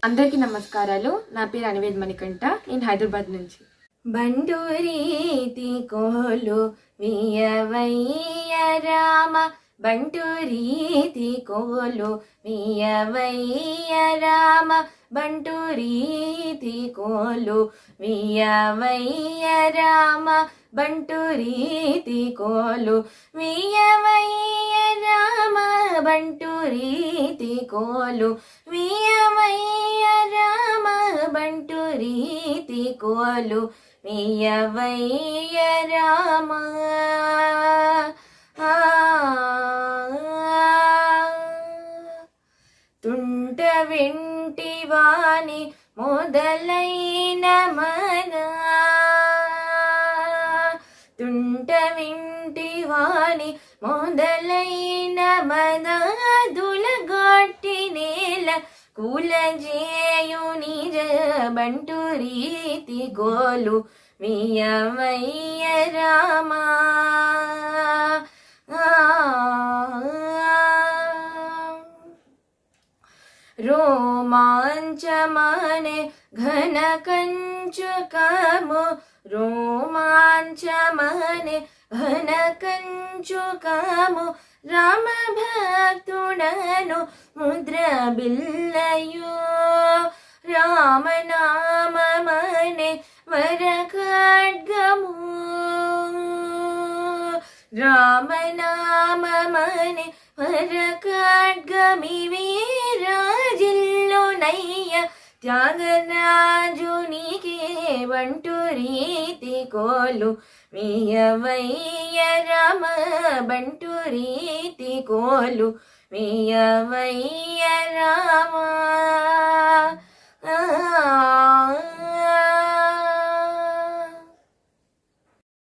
అందరికీ నమస్కారాలు నా పేరు అనివేద్ మణికంఠ నేను హైదరాబాద్ నుంచి బంటూరీతి కోలు వియవయ్య రామ బంటూరీతి కోలు వియవయ్య రామ బంటూరీతి కోలు వియవయ్య రామ బంటూరీతి కోలు వియవయ్య రామ బంటూరీతి కోలు వియవయ్య రామ బంటూరీతి కోలు వియవయ్య రామ ఆ, తుంట వింటి వాణి మొదలైన మన తుంట వింటి వాణి మొదలైన మనాదుల గట్టి నేల కులజేయు నిజ బంటు రీతి గోలు వియమయ్య రామా రోమాంచమనే ఘన కంచుకము రోమాంచమనే ఘన కంచుకము రామ భక్తుడను ముద్ర బిల్లయో రామనామమనే వర ఖడ్గము రామనామమనే వర ఖడ్గమి వీరాజిల్లు నయ్య త్యాగరాజునికి వంటు రీతి కోలు మియవయ్య రామ బంటు రీతి కోలు మియవయ్య రామ